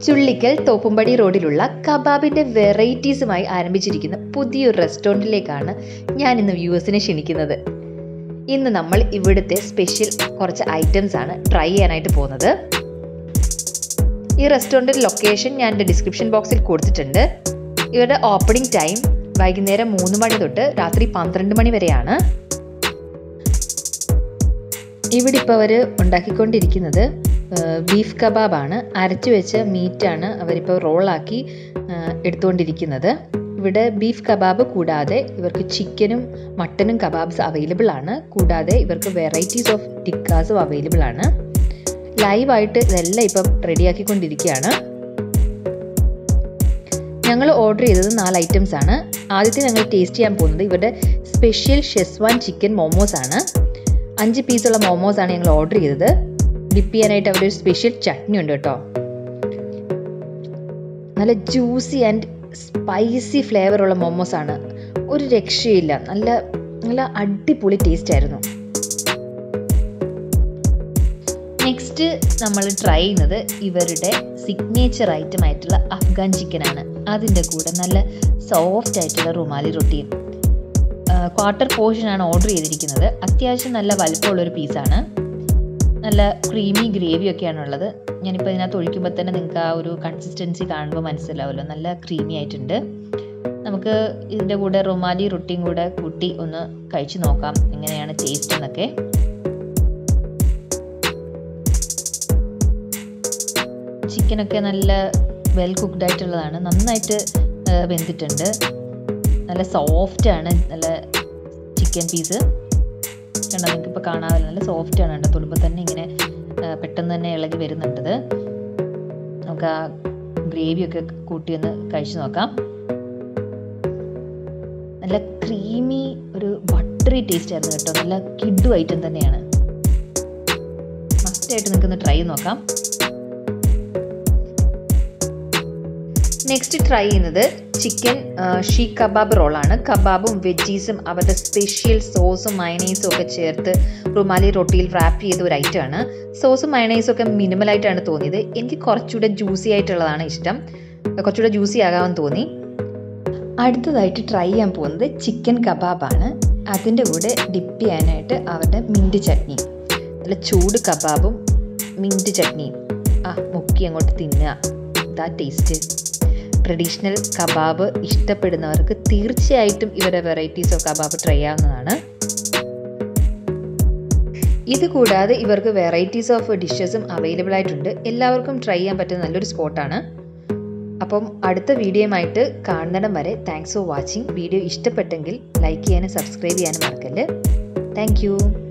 ചുള്ളിക്കൽ തോപ്പുംപടി റോഡിലുള്ള കബാബിന്റെ വെറൈറ്റീസുമായി ആരംഭിച്ചിരിക്കുന്ന പുതിയൊരു റെസ്റ്റോറൻറ്റിലേക്കാണ് ഞാൻ ഇന്ന് വ്യൂവേഴ്സിനെ ക്ഷണിക്കുന്നത് ഇന്ന് നമ്മൾ ഇവിടുത്തെ സ്പെഷ്യൽ കുറച്ച് ഐറ്റംസ് ആണ് ട്രൈ ചെയ്യാനായിട്ട് പോകുന്നത് ഈ റെസ്റ്റോറൻറ്റിൻ്റെ ലൊക്കേഷൻ ഞാൻ എൻ്റെ ഡിസ്ക്രിപ്ഷൻ ബോക്സിൽ കൊടുത്തിട്ടുണ്ട് ഇവരുടെ ഓപ്പണിംഗ് ടൈം വൈകുന്നേരം മൂന്ന് മണി തൊട്ട് രാത്രി പന്ത്രണ്ട് മണി വരെയാണ് ഇവിടെ ഇപ്പോൾ അവർ ഉണ്ടാക്കിക്കൊണ്ടിരിക്കുന്നത് ബീഫ് കബാബാണ് അരച്ചു വെച്ച മീറ്റാണ് അവരിപ്പോൾ റോളാക്കി എടുത്തുകൊണ്ടിരിക്കുന്നത് ഇവിടെ ബീഫ് കബാബ് കൂടാതെ ഇവർക്ക് ചിക്കനും മട്ടനും കബാബ്സ് അവൈലബിൾ ആണ് കൂടാതെ ഇവർക്ക് വെറൈറ്റീസ് ഓഫ് ടിക്കാസും അവൈലബിൾ ആണ് ലൈവായിട്ട് ഇതെല്ലാം ഇപ്പം റെഡിയാക്കിക്കൊണ്ടിരിക്കുകയാണ് ഞങ്ങൾ ഓർഡർ ചെയ്തത് നാല് ഐറ്റംസ് ആണ് ആദ്യത്തെ ഞങ്ങൾ ടേസ്റ്റ് ചെയ്യാൻ പോകുന്നത് ഇവരുടെ സ്പെഷ്യൽ ഷെസ്വാൻ ചിക്കൻ മോമോസ് ആണ് അഞ്ച് പീസുള്ള മോമോസ് ആണ് ഞങ്ങൾ ഓർഡർ ചെയ്തത് ഡിപ്പ് ചെയ്യാനായിട്ട് അവിടെ ഒരു സ്പെഷ്യൽ ചട്നി ഉണ്ട് കേട്ടോ നല്ല ജ്യൂസി ആൻഡ് സ്പൈസി ഫ്ലേവർ ഉള്ള മോമോസ് ആണ് ഒരു രക്ഷയില്ല നല്ല നല്ല അടിപൊളി ടേസ്റ്റ് ആയിരുന്നു നെക്സ്റ്റ് നമ്മൾ ട്രൈ ചെയ്യുന്നത് ഇവരുടെ സിഗ്നേച്ചർ ഐറ്റം ആയിട്ടുള്ള അഫ്ഗാൻ ചിക്കൻ ആണ് അതിൻ്റെ കൂടെ നല്ല സോഫ്റ്റ് ആയിട്ടുള്ള റുമാലി റൊട്ടിയും ക്വാർട്ടർ പോർഷൻ ആണ് ഓർഡർ ചെയ്തിരിക്കുന്നത് അത്യാവശ്യം നല്ല വലുപ്പമുള്ളൊരു പീസാണ് നല്ല ക്രീമി ഗ്രേവി ഒക്കെയാണ് ഉള്ളത് ഞാനിപ്പോൾ ഇതിനകത്ത് ഒഴിക്കുമ്പോൾ തന്നെ നിങ്ങൾക്ക് ആ ഒരു കൺസിസ്റ്റൻസി കാണുമ്പോൾ മനസ്സിലാവുമല്ലോ നല്ല ക്രീമി ആയിട്ടുണ്ട് നമുക്ക് ഇതിൻ്റെ കൂടെ റുമാലി റൊട്ടിയും കൂടെ കൂട്ടി ഒന്ന് കഴിച്ചു നോക്കാം എങ്ങനെയാണ് ടേസ്റ്റ് എന്നൊക്കെ ചിക്കനൊക്കെ നല്ല വെൽ കുക്ക്ഡ് ആയിട്ടുള്ളതാണ് നന്നായിട്ട് വെന്തിട്ടുണ്ട് നല്ല സോഫ്റ്റ് ആണ് നല്ല ചിക്കൻ പീസ് കണ്ടോ നിങ്ങൾക്ക് ഇപ്പോൾ കാണാമല്ലോ നല്ല സോഫ്റ്റ് ആണ് കേട്ടോ തൊടുമ്പോൾ തന്നെ ഇങ്ങനെ പെട്ടെന്ന് തന്നെ ഇളകി വരുന്നുണ്ടത് നമുക്ക് ആ ഗ്രേവിയൊക്കെ കൂട്ടി ഒന്ന് കഴിച്ചു നോക്കാം നല്ല ക്രീമി ഒരു ബട്ടറി ടേസ്റ്റ് ആയിരുന്നു കേട്ടോ നല്ല കിഡു ഐറ്റം തന്നെയാണ് മസ്റ്റായിട്ട് നിങ്ങൾക്കൊന്ന് ട്രൈ നോക്കാം നെക്സ്റ്റ് ട്രൈ ചെയ്യുന്നത് ചിക്കൻ ഷീ കബാബ് റോളാണ് കബാബും വെജീസും അവരുടെ സ്പെഷ്യൽ സോസും മയണൈസും ഒക്കെ ചേർത്ത് റുമാലി റൊട്ടിയിൽ റാപ്പ് ചെയ്ത ഒരു ഐറ്റമാണ് സോസും മയണൈസും ഒക്കെ മിനിമലായിട്ടാണ് തോന്നിയത് എനിക്ക് കുറച്ചുകൂടെ ജ്യൂസി ആയിട്ടുള്ളതാണ് ഇഷ്ടം കുറച്ചുകൂടെ ജ്യൂസി ആകാമെന്ന് തോന്നി അടുത്തതായിട്ട് ട്രൈ ചെയ്യാൻ പോകുന്നത് ചിക്കൻ കബാബാണ് അതിൻ്റെ കൂടെ ഡിപ്പ് ചെയ്യാനായിട്ട് അവരുടെ മിൻറ്റ് ചട്നി നല്ല ചൂട് കബാബും മിൻറ്റ് ചട്നിയും ആ മുക്കി അങ്ങോട്ട് തിന്നുക ഇതാ ടേസ്റ്റ് ട്രഡീഷണൽ കബാബ് ഇഷ്ടപ്പെടുന്നവർക്ക് തീർച്ചയായിട്ടും ഇവരുടെ വെറൈറ്റീസ് ഓഫ് കബാബ് ട്രൈ ആവുന്നതാണ് ഇത് കൂടാതെ ഇവർക്ക് വെറൈറ്റീസ് ഓഫ് ഡിഷസും അവൈലബിൾ ആയിട്ടുണ്ട് എല്ലാവർക്കും ട്രൈ ചെയ്യാൻ പറ്റുന്ന നല്ലൊരു സ്പോട്ടാണ് അപ്പം അടുത്ത വീഡിയോയുമായിട്ട് കാണുന്നിടം വരെ താങ്ക്സ് ഫോർ വാച്ചിങ് വീഡിയോ ഇഷ്ടപ്പെട്ടെങ്കിൽ ലൈക്ക് ചെയ്യാനും സബ്സ്ക്രൈബ് ചെയ്യാനും മറക്കല്ല് താങ്ക്